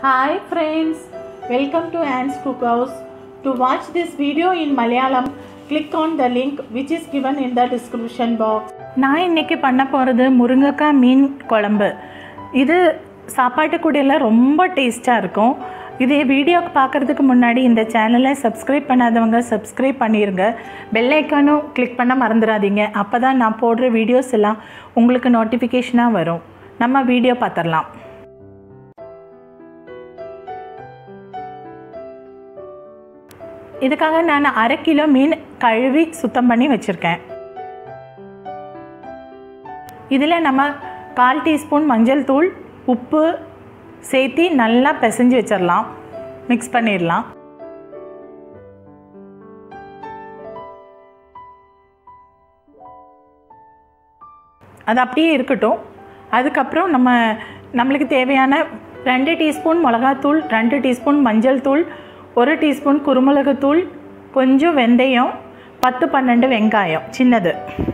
Hi friends, welcome to Anne's Cookhouse. To watch this video in Malayalam, click on the link which is given in the description box. நான் இன்னைக்கு பண்ண போகிறது முருங்கைக்காய் மீன் குழம்பு இது சாப்பாட்டு கூடையில் ரொம்ப டேஸ்ட்டாக இருக்கும் இதே வீடியோக்கு பார்க்குறதுக்கு முன்னாடி இந்த சேனலை சப்ஸ்கிரைப் பண்ணாதவங்க சப்ஸ்கிரைப் பண்ணிடுங்க பெல் ஐக்கானும் கிளிக் பண்ண மறந்துடாதீங்க அப்போ தான் நான் போடுற வீடியோஸ் எல்லாம் உங்களுக்கு நோட்டிஃபிகேஷனாக வரும் நம்ம வீடியோ பார்த்துடலாம் இதுக்காக நான் அரை கிலோ மீன் கழுவி சுத்தம் பண்ணி வச்சுருக்கேன் இதில் நம்ம கால் டீஸ்பூன் மஞ்சள் தூள் உப்பு சேர்த்து நல்லா பிசைஞ்சு வச்சிடலாம் மிக்ஸ் பண்ணிடலாம் அது அப்படியே இருக்கட்டும் அதுக்கப்புறம் நம்ம நம்மளுக்கு தேவையான ரெண்டு டீஸ்பூன் மிளகாத்தூள் ரெண்டு டீஸ்பூன் மஞ்சள் தூள் ஒரு டீஸ்பூன் குருமிளகுத்தூள் கொஞ்சம் வெந்தயம் பத்து பன்னெண்டு வெங்காயம் சின்னது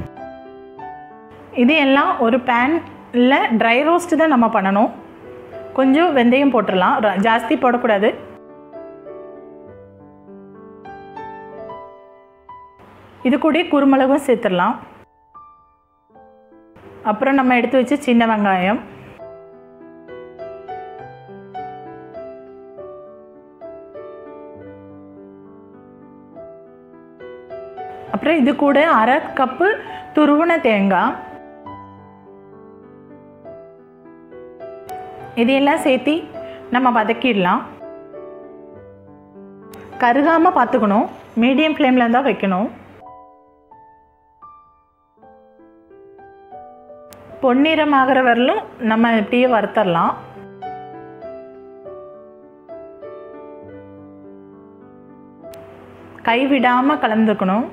இது எல்லாம் ஒரு பேனில் ட்ரை ரோஸ்ட் தான் நம்ம பண்ணணும் கொஞ்சம் வெந்தயம் போட்டுடலாம் ர- ஜாஸ்தி போடக்கூடாது இது கூட குருமிளகும் சேர்த்துடலாம் அப்புறம் நம்ம எடுத்து வச்ச சின்ன வெங்காயம் அப்புறம் இது கூட அரை கப்பு துருவன தேங்காய் இதையெல்லாம் சேர்த்தி நம்ம வதக்கிடலாம் கருகாமல் பார்த்துக்கணும் மீடியம் ஃப்ளேமில் தான் வைக்கணும் பொன்னிறம் ஆகிற வரலும் நம்ம இப்படியே வறுத்தரலாம் கைவிடாமல் கலந்துக்கணும்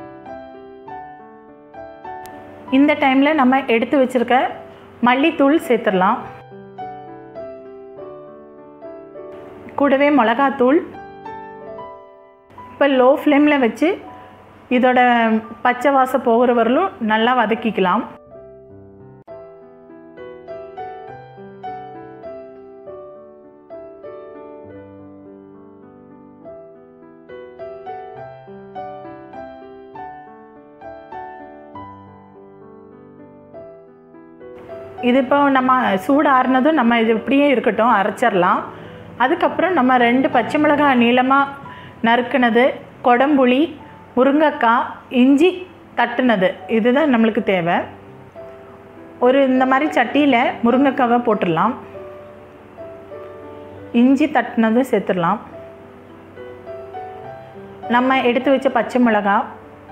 இந்த டைமில் நம்ம எடுத்து வச்சிருக்க மல்லித்தூள் சேர்த்துடலாம் கூடவே மிளகாத்தூள் இப்போ லோ ஃப்ளேமில் வச்சு இதோட பச்சை வாசம் போகிற வரலும் நல்லா வதக்கிக்கலாம் இது இப்போ நம்ம சூடு ஆறுனதும் நம்ம இது இப்படியே இருக்கட்டும் அரைச்சிடலாம் அதுக்கப்புறம் நம்ம ரெண்டு பச்சை மிளகாய் நீளமாக நறுக்குனது கொடம்புளி முருங்கைக்காய் இஞ்சி தட்டுனது இதுதான் நம்மளுக்கு தேவை ஒரு இந்த மாதிரி சட்டியில் முருங்கைக்காவை போட்டுடலாம் இஞ்சி தட்டுனதும் சேர்த்துடலாம் நம்ம எடுத்து வச்ச பச்சை மிளகாய்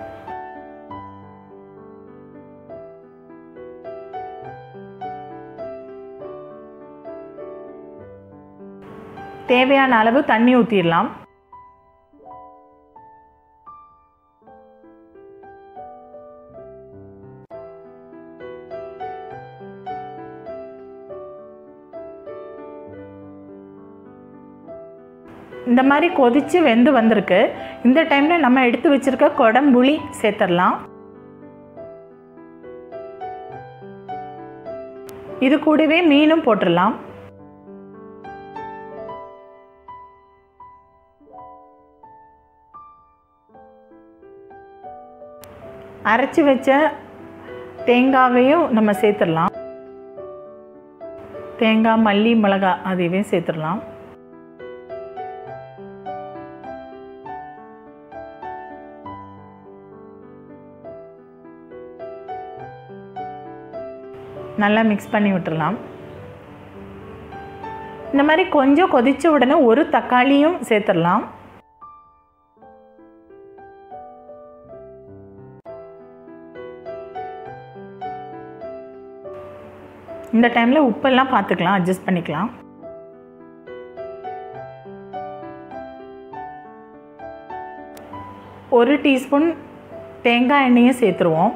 தேவையான அளவு தண்ணி ஊற்றிடலாம் இந்த மாதிரி கொதித்து வெந்து வந்திருக்கு இந்த டைமில் நம்ம எடுத்து வச்சிருக்க கொடம்புளி சேர்த்துடலாம் இது கூடவே மீனும் போட்டுடலாம் அரைச்சி வச்ச தேங்காவையும் நம்ம சேர்த்துடலாம் தேங்காய் மல்லி மிளகாய் அதையும் சேர்த்துடலாம் நல்லா மிக்ஸ் பண்ணி விட்டுறலாம் இந்த மாதிரி கொஞ்சம் கொதிச்ச உடனே ஒரு தக்காளியும் சேர்த்துடலாம் இந்த டைமில் உப்பெல்லாம் பார்த்துக்கலாம் அட்ஜஸ்ட் பண்ணிக்கலாம் ஒரு டீஸ்பூன் தேங்காய் எண்ணெயும் சேர்த்துருவோம்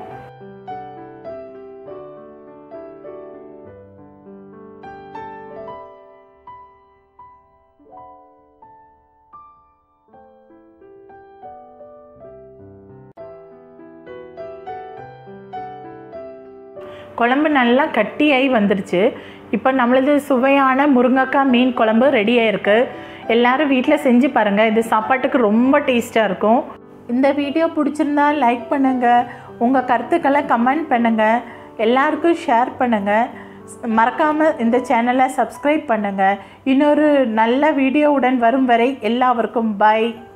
குழம்பு நல்லா கட்டியாகி வந்துடுச்சு இப்போ நம்மளது சுவையான முருங்கைக்காய் மீன் குழம்பு ரெடியாக இருக்குது எல்லாரும் வீட்டில் செஞ்சு பாருங்கள் இது சாப்பாட்டுக்கு ரொம்ப டேஸ்ட்டாக இருக்கும் இந்த வீடியோ பிடிச்சிருந்தா லைக் பண்ணுங்கள் உங்கள் கருத்துக்களை கமெண்ட் பண்ணுங்கள் எல்லாருக்கும் ஷேர் பண்ணுங்கள் மறக்காமல் இந்த சேனலை சப்ஸ்கிரைப் பண்ணுங்கள் இன்னொரு நல்ல வீடியோவுடன் வரும் வரை எல்லாருக்கும் பை